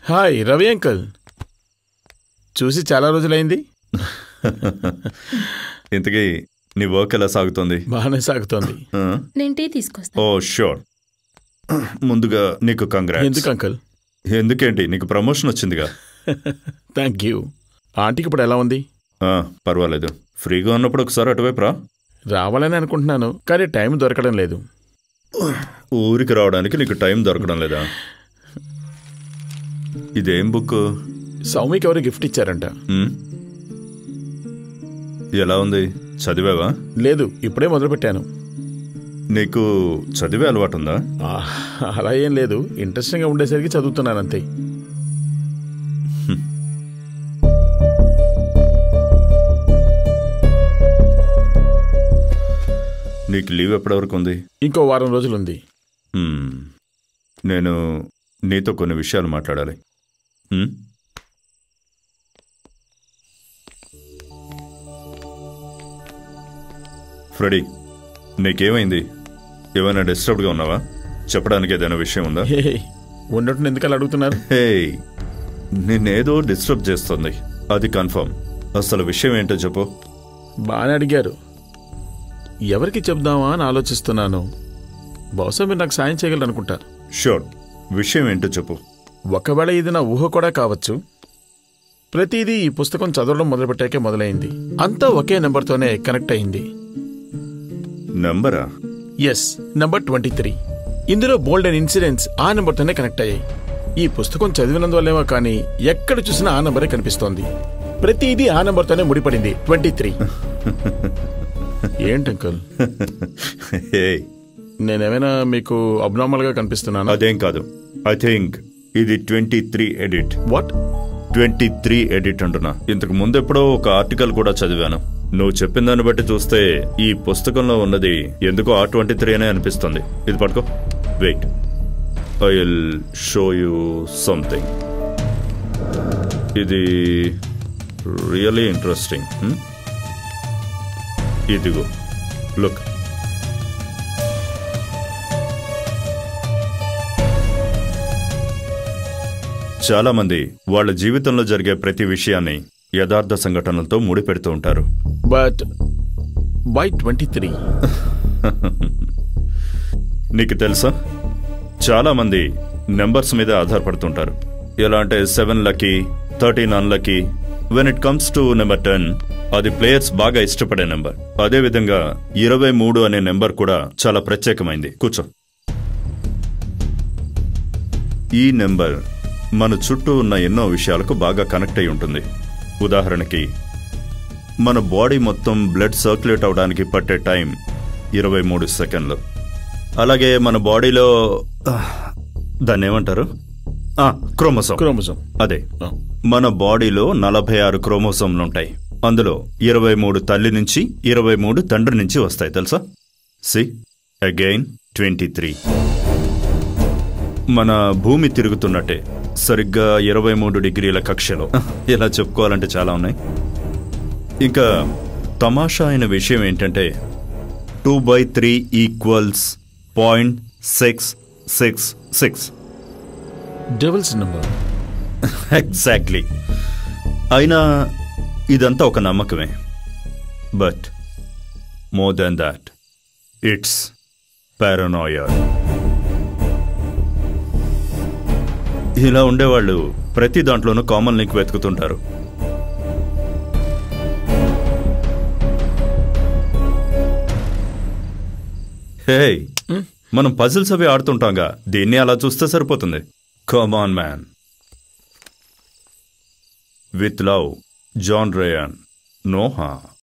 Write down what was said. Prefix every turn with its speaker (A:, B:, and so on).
A: Hi Ravi uncle చూసి చాలా రోజులైంది
B: ఇంతకీ నీ వర్క్ ఎలా సాగుతోంది
A: బాగానే సాగుతోంది
B: ఆ?
C: నేను టీ తీసుకొస్తాను
B: ఓ షూర్ ముందుగా నీకు కంగ్రాట్స్
A: ఎందుకు అంకల్
B: ఎందుకేంటి నీకు ప్రమోషన్ వచ్చిందిగా
A: థ్యాంక్ యూ ఆంటీకి ఇప్పుడు ఎలా ఉంది
B: ఆ, పర్వాలేదు ఫ్రీగా ఉన్నప్పుడు ఒకసారి అటువైపు రా
A: రావాలని అనుకుంటున్నాను కానీ టైం దొరకడం లేదు
B: ఊరికి రావడానికి నీకు టైం దొరకడం లేదా ఇదేం బుక్
A: సౌమికి ఎవరు గిఫ్ట్ ఇచ్చారంట
B: ఉమ్? ఎలా ఉంది చదివావా
A: లేదు ఇప్పుడే మొదలుపెట్టాను
B: నీకు చదివే అలవాటు ఉందా
A: ఆ, అలా ఏం లేదు ఇంట్రెస్టింగ్గా ఉండేసరికి చదువుతున్నాను అంతే
B: నీకు లీవ్ ఎప్పటి వరకు ఉంది
A: ఇంకో వారం రోజులుంది
B: మ్మ్. నేను నీతో కొన్ని విషయాలు మాట్లాడాలి మ్మ్? ఫ్రెడీ నీకేమైంది ఏమైనా డిస్టర్బ్డ్గా ఉన్నావా చెప్పడానికి ఏదైనా విషయం ఉందా
A: హే ఉన్నట్టు ఎందుకు అలా అడుగుతున్నారు
B: హే నిన్నేదో డిస్టర్బ్ చేస్తుంది అది కన్ఫర్మ్ అసలు విషయం ఏంటో చెప్పు
A: బాగానే అడిగారు ఎవరికి చెప్దామా అని ఆలోచిస్తున్నాను బహుశా మీరు నాకు సాయం చేయగలరు అనుకుంటారు
B: షూర్ విషయం ఏంటో చెప్పు
A: ఒకవేళ ఇది నా ఊహ కూడా కావచ్చు ప్రతిదీ ఈ పుస్తకం చదవడం మొదలుపెట్టాకే మొదలైంది అంతా ఒకే నెంబర్తోనే కనెక్ట్ అయింది
B: నంబరా
A: ఎస్ నంబర్ ట్వంటీ త్రీ ఇందులో బోల్డ్ అండ్ ఇన్సిడెంట్స్ ఆ నెంబర్తోనే కనెక్ట్ అయ్యాయి ఈ పుస్తకం చదివినందువల్లేమో కానీ ఎక్కడ చూసినా ఆ నెంబరే కనిపిస్తోంది ప్రతిదీ ఆ నెంబర్తోనే ముడిపడింది ట్వంటీ త్రీ ఏంటి అంకుల్
B: హే
A: నేనేమైనా మీకు అబ్నార్మల్ గా కనిపిస్తున్నాను
B: అదేం కాదు ఐ థింక్ ఇది twenty three edit
A: what
B: twenty three edit అంటున్నా ఇంతకు ముందు ఎప్పుడో ఒక ఆర్టికల్ కూడా చదివాను నువ్వు చెప్పిన దాన్ని బట్టి చూస్తే ఈ పుస్తకంలో ఉన్నది ఎందుకో ఆ ట్వంటీ త్రీ అనే అనిపిస్తుంది ఇది పట్టుకో wait I will show you something ఇది రియలీ ఇంట్రెస్టింగ్ ఇదిగో లుక్ చాలా మంది వాళ్ళ జీవితంలో జరిగే ప్రతి విషయాన్ని యథార్థ సంఘటనలతో ముడిపెడుతూ ఉంటారు
A: బట్ బై ట్వంటీ త్రీ
B: నీకు తెలుసా చాలా మంది నెంబర్స్ మీద ఆధారపడుతుంటారు ఎలా అంటే seven lucky thirteen unlucky when it comes to number ten అది ప్లేయర్స్ బాగా ఇష్టపడే నెంబర్ అదే విధంగా ఇరవై మూడు అనే నెంబర్ కూడా చాలా ప్రత్యేకమైంది కూర్చో ఈ నెంబర్ మన చుట్టూ ఉన్న ఎన్నో విషయాలకు బాగా కనెక్ట్ అయి ఉంటుంది ఉదాహరణకి మన బాడీ మొత్తం బ్లడ్ సర్క్యులేట్ అవడానికి పట్టే టైం ఇరవై మూడు సెకండ్లు అలాగే మన బాడీలో దాన్ని ఏమంటారు క్రోమోసోమ్
A: క్రోమోజోమ్
B: అదే మన బాడీలో నలభై ఆరు క్రోమోసోమ్లు ఉంటాయి అందులో ఇరవై మూడు తల్లి నుంచి ఇరవై మూడు తండ్రి నుంచి వస్తాయి తెలుసా సి అగైన్ ట్వంటీ త్రీ మన భూమి తిరుగుతున్నట్టే సరిగ్గా ఇరవై మూడు డిగ్రీల కక్షలో ఇలా చెప్పుకోవాలంటే చాలా ఉన్నాయి ఇంకా తమాషా అయిన విషయం ఏంటంటే two by three equals point six six six
A: devil's number
B: exactly అయినా ఇదంతా ఒక నమ్మకమే but more than that it's paranoia ఇలా ఉండేవాళ్ళు ప్రతి దాంట్లోనూ కామన్ లింక్ వెతుకుతుంటారు హే మనం పజిల్స్ అవి ఆడుతుంటాంగా దీన్ని అలా చూస్తే సరిపోతుంది come on man with love John Ryan Noah